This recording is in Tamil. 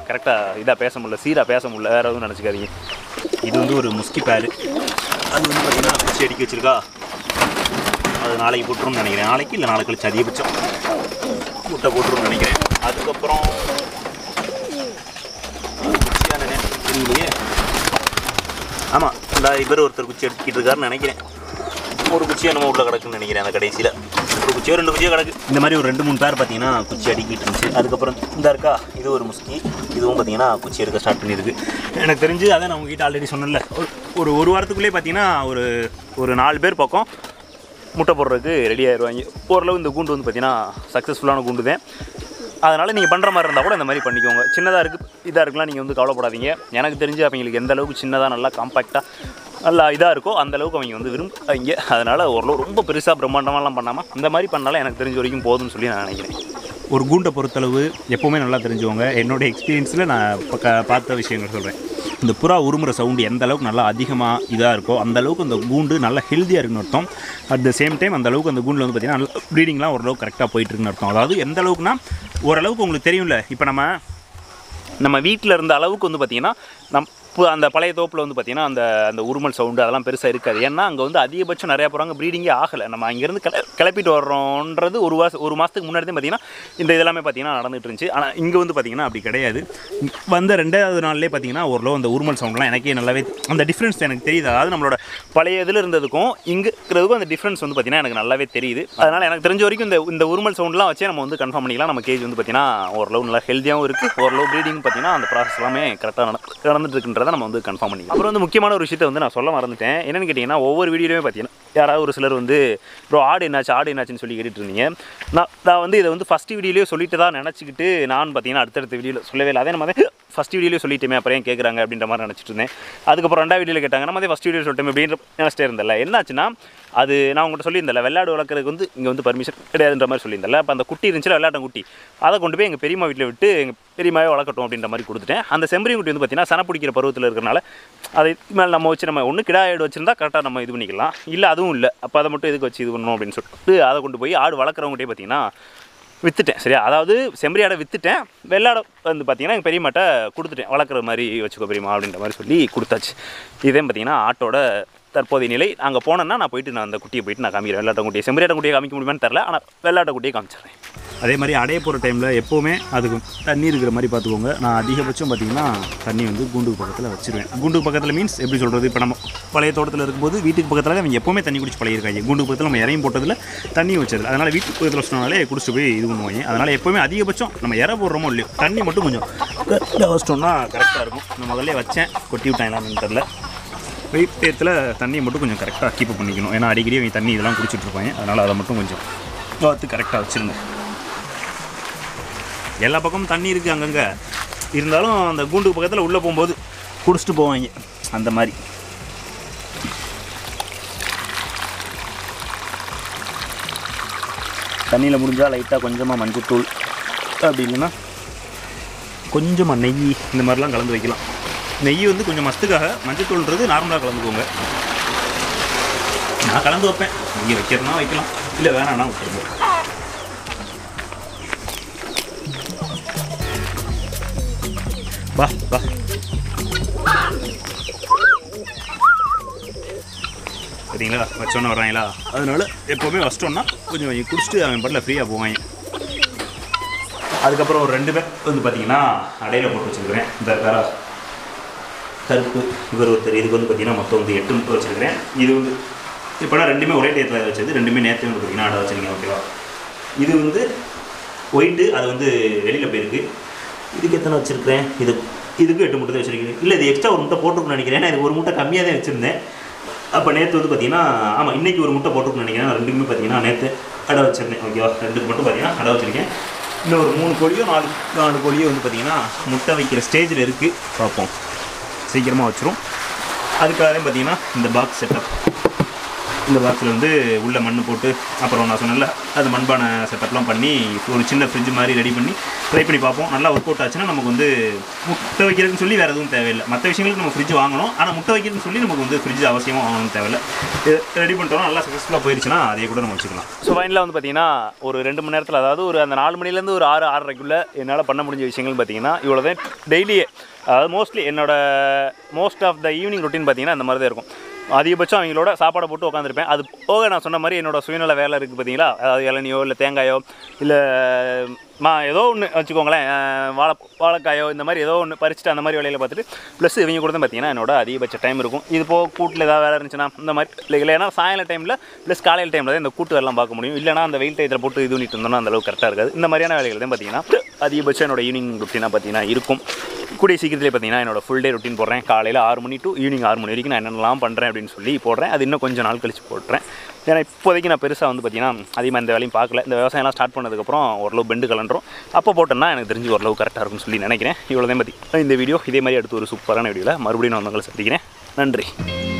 கரெக்டாக இதாக பேச முடியல சீராக பேச முடியல வேறு எதுவும் நினச்சிக்காதீங்க இது வந்து ஒரு முஸ்கி பேரு அது வந்து பார்த்தீங்கன்னா குச்சி அடிக்க வச்சிருக்கா அது நாளைக்கு போட்டுரும்னு நினைக்கிறேன் நாளைக்கு இல்லை நாளை கழிச்சு அதிகபட்சம் முட்டை போட்டுரும்னு நினைக்கிறேன் அதுக்கப்புறம் குச்சியான நேரம் தெரியலையே ஆமாம் இந்த இவர் ஒருத்தர் குச்சி எடுத்துக்கிட்டு இருக்காருன்னு நினைக்கிறேன் ஒரு குச்சி என்னமோ உள்ள கிடக்குன்னு நினைக்கிறேன் அந்த கடைசியில் ஒரு குச்சியோ ரெண்டு குச்சியோ கிடக்கு இந்த மாதிரி ஒரு ரெண்டு மூணு பேர் பார்த்தீங்கன்னா குச்சி அடிக்கிட்டு இருந்துச்சு அதுக்கப்புறம் இந்த இருக்கா இது ஒரு முஸ்கி இதுவும் பார்த்தீங்கன்னா குச்சி எடுக்க ஸ்டார்ட் பண்ணியிருக்கு எனக்கு தெரிஞ்சு அதான் நான் உங்ககிட்ட ஆல்ரெடி சொன்னேன்ல ஒரு- ஒரு ஒரு வாரத்துக்குள்ளே பார்த்தீங்கன்னா ஒரு ஒரு நாலு பேர் பக்கம் முட்டை போடுறதுக்கு ரெடி ஆயிடுவாங்க ஓரளவு இந்த கூண்டு வந்து பார்த்தீங்கன்னா சக்ஸஸ்ஃபுல்லான கூண்டு தான் அதனால் நீங்கள் பண்ணுற மாதிரி இருந்தால் கூட இந்த மாதிரி பண்ணிக்கோங்க சின்னதாக இருக்குது இதாக இருக்கலாம் நீங்கள் வந்து கவலைப்படாதீங்க எனக்கு தெரிஞ்சு அவங்களுக்கு எந்த அளவுக்கு சின்னதாக நல்லா காம்பாக்டாக நல்லா இதாக இருக்கோ அந்த அளவுக்கு அவங்க வந்து விரும்புவாங்க அதனால் ஓரளவு ரொம்ப பெருசாக பிரம்மாண்டமாலாம் பண்ணாமல் இந்த மாதிரி பண்ணாலும் எனக்கு தெரிஞ்ச வரைக்கும் போதும்னு சொல்லி நான் நினைக்கிறேன் ஒரு கூண்டை பொறுத்தளவு எப்போவுமே நல்லா தெரிஞ்சுவாங்க என்னோட எக்ஸ்பீரியன்ஸில் நான் இப்போ க பார்த்த விஷயங்கள் சொல்கிறேன் இந்த புறா உருமுறை சவுண்டு எந்த அளவுக்கு நல்லா அதிகமாக இதாக இருக்கோ அந்த அளவுக்கு அந்த கூண்டு நல்லா ஹெல்த்தியாக இருக்குன்னு அர்த்தம் அட் த சேம் டைம் அந்த அளவுக்கு அந்த கூண்டில் வந்து பார்த்திங்கன்னா நல்லா ப்ரீடிங்லாம் ஓரளவுக்கு கரெக்டாக போயிட்டுருக்குன்னு அர்த்தம் அதாவது எந்த அளவுக்குனா ஓரளவுக்கு உங்களுக்கு தெரியும்ல இப்போ நம்ம நம்ம வீட்டில் இருந்த அளவுக்கு வந்து பார்த்திங்கன்னா நம் இப்போ அந்த பழைய தோப்பில் வந்து பார்த்திங்கன்னா அந்த அந்த உருமல் சவுண்டு அதெல்லாம் பெருசாக இருக்காது ஏன்னா அங்கே வந்து அதிகபட்சம் நிறையா போகிறாங்க ப்ரீடிங்கே ஆகலை நம்ம அங்கேருந்து கிள கிளப்பிட்டு வர்றோன்றது ஒரு மாதம் ஒரு மாதத்துக்கு முன்னாடி தான் பார்த்திங்கன்னா இந்த இதெல்லாமே பார்த்திங்கன்னா நடந்துட்டு இருந்துச்சு ஆனால் இங்கே வந்து பார்த்திங்கன்னா அப்படி கிடையாது வந்த ரெண்டாவது நாள்லேயே பார்த்திங்கன்னா ஓரளவு அந்த உருமல் சவுண்ட்லாம் எனக்கே நல்லாவே அந்த டிஃப்ரென்ஸ் எனக்கு தெரியுது அதாவது நம்மளோட பழைய இதில் இருந்ததுக்கும் இங்கே இருக்கிறதுக்கும் அந்த டிஃப்ரென்ஸ் வந்து பார்த்திங்கன்னா எனக்கு நல்லாவே தெரியுது அதனால் எனக்கு தெரிஞ்ச வரைக்கும் இந்த இந்த உருமல் சவுண்ட்லாம் வச்சே நம்ம வந்து கன்ஃபார்ம் பண்ணிக்கலாம் நம்ம கேஜ் வந்து பார்த்திங்கன்னா ஓரளவு நல்லா ஹெல்த்தியாகவும் இருக்குது ஓரளவு ப்ரீடிங் பார்த்திங்கன்னா அந்த ப்ராசஸ் எல்லாமே கரெக்டாக நடந்துட்டு இருக்குன்றதை நம்ம வந்து கன்ஃபார்ம் பண்ணிக்கலாம் அப்புறம் வந்து முக்கியமான ஒரு விஷயத்தை வந்து நான் சொல்ல மறந்துட்டேன் என்னன்னு கேட்டிங்கன்னா ஒவ்வொரு வீடியோலையுமே பார்த்தீங்கன்னா யாராவது ஒரு சிலர் வந்து ப்ரோ ஆடு என்னாச்சு ஆடு என்னாச்சுன்னு சொல்லி கேட்டுட்டு இருந்தீங்க நான் நான் வந்து இதை வந்து ஃபஸ்ட் வீடியோலேயே சொல்லிட்டு தான் நினச்சிக்கிட்டு நான் பார்த்தீங்கன்னா அடுத்தடுத்த வீடியோவில் சொல்லவே இல்லை அதே நம்ம ஃபஸ்ட் வீடியோலேயே சொல்லிட்டேமே அப்புறம் ஏன் கேட்குறாங்க அப்படின்ற மாதிரி நினச்சிட்டு இருந்தேன் அதுக்கப்புறம் ரெண்டாவது வீடியோவில் கேட்டாங்க நம்ம அதே ஃபஸ்ட் வீடியோ சொல்லிட்டோம் அப்படின்ற நினச்சிட்டே இருந்தல என்னாச்சுன்னா அது நான் உங்கள்கிட்ட சொல்லியிருந்தேன் வெள்ளாடு வளர்க்குறதுக்கு வந்து இங்கே வந்து பர்மிஷன் கிடையாதுன்ற மாதிரி சொல்லியிருந்தேன் அப்போ அந்த குட்டி இருந்துச்சுல வெள்ளாட்டம் குட்டி அதை கொண்டு போய் எங்கள் பெரியம்மா வீட்டில் விட்டு எங்கள் பெரியம்மாவே வளர்க்கட்டும் அப்படின்ற மாதிரி கொடுத்துட்டேன் அந்த செம்பரி குட்டி வந்து பார்த்தீங்கன்னா சன பிடிக்கிற பருவத்தில் இருக்கிறனால அதை மேலே நம்ம வச்சு நம்ம ஒன்று கிடா ஆடு வச்சிருந்தா கரெக்டாக நம்ம இது பண்ணிக்கலாம் இல்லை அதுவும் இல்லை அப்போ அதை மட்டும் எதுக்கு வச்சு இது பண்ணணும் அப்படின்னு சொல்லிட்டு அதை கொண்டு போய் ஆடு வளர்க்குறவங்ககிட்டே பார்த்தீங்கன்னா விற்றுட்டேன் சரியா அதாவது செம்பரி ஆடை விற்றுட்டேன் வெள்ளாடை வந்து பார்த்தீங்கன்னா எங்கள் பெரியம்மாட்ட கொடுத்துட்டேன் வளர்க்குற மாதிரி வச்சுக்கோ பெரியம்மா அப்படின்ற மாதிரி சொல்லி கொடுத்தாச்சு இதே பார்த்தீங்கன்னா ஆட்டோட தற்போதைய நிலை அங்கே போனேன்னா நான் போயிட்டு நான் அந்த குட்டியை போயிட்டு நான் காமிக்கிறேன் வெள்ளாட்ட குட்டியை செம்பரியாட்ட குட்டியை காமிக்க முடியுமான்னு தெரில ஆனால் வெள்ளாட்ட குட்டியை காமிச்சிடுறேன் அதே மாதிரி அடைய போகிற டைமில் எப்போவுமே அதுக்கு தண்ணி இருக்கிற மாதிரி பார்த்துக்கோங்க நான் அதிகபட்சம் பார்த்தீங்கன்னா தண்ணி வந்து கூண்டுக்கு பக்கத்தில் வச்சிருவேன் கூண்டுக்கு பக்கத்தில் மீன்ஸ் எப்படி சொல்கிறது இப்போ நம்ம பழைய தோட்டத்தில் இருக்கும்போது வீட்டுக்கு பக்கத்தில் அவங்க எப்போவுமே தண்ணி குடிச்சு பழகிருக்காங்க கூண்டுக்கு பக்கத்தில் நம்ம இறையும் போட்டதில் தண்ணி வச்சது அதனால் வீட்டுக்கு பக்கத்தில் வச்சிட்டோம்னாலே குடிச்சிட்டு போய் இது பண்ணுவாங்க அதனால் எப்போவுமே அதிகபட்சம் நம்ம இற போடுறோமோ இல்லையோ தண்ணி மட்டும் கொஞ்சம் கரெக்டாக வச்சிட்டோம்னா கரெக்டாக இருக்கும் நான் முதல்ல வச்சேன் கொட்டி விட்டாங்களான்னு தெரில வெயிட் டயத்தில் தண்ணியை மட்டும் கொஞ்சம் கரெக்டாக கீப் பண்ணிக்கணும் ஏன்னா அடிக்கடி அவங்க தண்ணி இதெல்லாம் குடிச்சிட்டு இருப்பாங்க அதனால் அதை மட்டும் கொஞ்சம் பார்த்து கரெக்டாக வச்சுருங்க எல்லா பக்கமும் தண்ணி இருக்குது அங்கங்கே இருந்தாலும் அந்த கூண்டுக்கு பக்கத்தில் உள்ளே போகும்போது குடிச்சிட்டு போவாங்க அந்த மாதிரி தண்ணியில் முடிஞ்சால் லைட்டாக கொஞ்சமாக மஞ்சத்தூள் அப்படி இல்லைன்னா கொஞ்சமாக நெய் இந்த மாதிரிலாம் கலந்து வைக்கலாம் நெய் வந்து கொஞ்சம் மஸ்துக்காக மஞ்சத்தூள்ன்றது நார்மலாக கலந்துக்கோங்க நான் கலந்து வைப்பேன் நெய் வைக்கிறதுனா வைக்கலாம் இல்லை வேணாம்னா விட்டுருங்க வா வா சரிங்களா வச்சோன்னு வர்றாங்களா அதனால எப்போவுமே வச்சிட்டோன்னா கொஞ்சம் கொஞ்சம் குடிச்சிட்டு அவன் பாட்டில் ஃப்ரீயாக போவாங்க அதுக்கப்புறம் ஒரு ரெண்டு பேர் வந்து பார்த்தீங்கன்னா அடையில் போட்டு வச்சுருக்கிறேன் இந்த வேற கருப்பு இவர் ஒருத்தர் இதுக்கு வந்து பார்த்தீங்கன்னா மொத்தம் வந்து எட்டு முட்டை வச்சுருக்கிறேன் இது வந்து இப்போனா ரெண்டுமே ஒரே டயத்தில் வச்சது ரெண்டுமே நேற்று வந்து பார்த்தீங்கன்னா அடை வச்சுருக்கீங்க ஓகேவா இது வந்து ஒயிட்டு அது வந்து வெளியில் போயிருக்கு இதுக்கு எத்தனை வச்சுருக்கிறேன் இது இதுக்கு எட்டு முட்டை தான் வச்சுருக்கீங்க இல்லை இது எக்ஸ்ட்ரா ஒரு முட்டை போட்டிருக்குன்னு நினைக்கிறேன் நான் இது ஒரு முட்டை கம்மியாக தான் வச்சுருந்தேன் அப்போ நேற்று வந்து பார்த்தீங்கன்னா ஆமாம் இன்றைக்கி ஒரு முட்டை போட்டிருக்குன்னு நினைக்கிறேன் ரெண்டுக்குமே பார்த்தீங்கன்னா நேற்று அடை வச்சிருந்தேன் ஓகேவா ரெண்டுக்கு மட்டும் பார்த்தீங்கன்னா அடை வச்சுருக்கேன் இன்னும் ஒரு மூணு கோழியோ நாலு நாலு கோழியோ வந்து பார்த்தீங்கன்னா முட்டை வைக்கிற ஸ்டேஜில் இருக்குது பார்ப்போம் சீக்கிரமாக வச்சிரும் அதுக்காக பார்த்தீங்கன்னா இந்த பாக்ஸ் செட்டப் இந்த பாக்ஸில் வந்து உள்ள மண் போட்டு அப்புறம் நான் சொன்னல அது மண்பானை செட்டப்லாம் பண்ணி ஒரு சின்ன ஃப்ரிட்ஜ் மாதிரி ரெடி பண்ணி ட்ரை பண்ணி பார்ப்போம் நல்லா ஒர்க் அவுட் ஆச்சுன்னா நமக்கு வந்து முட்டை வைக்கிறதுன்னு சொல்லி வேறு எதுவும் தேவையில்லை மற்ற விஷயங்களுக்கு நம்ம ஃப்ரிட்ஜ் வாங்கணும் ஆனால் முட்டை வைக்கிறதுன்னு சொல்லி நமக்கு வந்து ஃப்ரிட்ஜ் அவசியமாக வாங்கணும்னு தேவையில்லை ரெடி பண்ணிட்டோம் நல்லா சக்ஸஸ்ஃபுல்லாக போயிருச்சுன்னா அதே கூட நம்ம வச்சுக்கலாம் ஸோ ஃபைனலாக வந்து பார்த்தீங்கன்னா ஒரு ரெண்டு மணி நேரத்தில் அதாவது ஒரு அந்த நாலு மணிலேருந்து ஒரு ஆறு ஆறரைக்குள்ளே என்னால் பண்ண முடிஞ்ச விஷயங்கள் பார்த்தீங்கன்னா இவ்வளோ தான் டெய்லியே அதாவது மோஸ்ட்லி என்னோட most of the evening routine பார்த்தீங்கன்னா அந்த மாதிரி தான் இருக்கும் அதிகபட்சம் அவங்களோட சாப்பாடை போட்டு உட்காந்துருப்பேன் அது போக நான் சொன்ன மாதிரி என்னோட சுயநல வேலை இருக்குது பார்த்தீங்களா அதாவது இளநியோ இல்லை தேங்காயோ இல்லை மா ஏதோ ஒன்று வச்சுக்கோங்களேன் அஹ் வாழை வாழைக்காயோ இந்த மாதிரி ஏதோ ஒன்று பறிச்சுட்டு அந்த மாதிரி வேலையில் பார்த்துட்டு ப்ளஸ் இவங்க கூட தான் பார்த்தீங்கன்னா என்னோட அதிகபட்ச டைம் இருக்கும் இது போக கூட்டில் ஏதாவது வேலை இருந்துச்சுன்னா இந்த மாதிரி இல்லை இல்லைன்னா சாயங்கால டைமில் ப்ளஸ் காலையில் டைமில் தான் இந்த கூட்டு வேலைலாம் பார்க்க முடியும் இல்லைனா அந்த வெயில் டயத்தில் போட்டு இது பண்ணிட்டு இருந்தோம்னா அந்த அளவுக்கு கரெக்டாக இருக்காது இந்த மாதிரியான வேலைகள் தான் பார்த்தீங்கன்னா அதிகபட்சம் என்னோட ஈவினிங் ருட்டீனாக பார்த்தீங்கன்னா இருக்கும் கூடிய சீக்கிரத்திலே பார்த்தீங்கன்னா என்னோட ஃபுல் டே ரொட்டீன் போடுறேன் காலையில் ஆறு மணி டு ஈவினிங் ஆறு மணி வரைக்கும் நான் என்னென்னலாம் பண்ணுறேன் அப்படின்னு சொல்லி போடுறேன் அது இன்னும் கொஞ்சம் நாள் கழிச்சு போடுறேன் ஏன்னா இப்போதைக்கு நான் பெருசாக வந்து பார்த்தீங்கன்னா அதிகமாக இந்த வேலையும் பார்க்கல இந்த விவசாயம்லாம் ஸ்டார்ட் பண்ணதுக்கப்புறம் ஓரளவு பெண்டு கலண்டுரும் அப்போ போட்டோம்னா எனக்கு தெரிஞ்சு ஓரளவு கரெக்டாக இருக்கும்னு சொல்லி நினைக்கிறேன் இவ்வளோ தான் பற்றி இந்த வீடியோ இதே மாதிரி அடுத்து ஒரு சூப்பரான வீடியோவில் மறுபடியும் நான் உங்களை சந்திக்கிறேன் நன்றி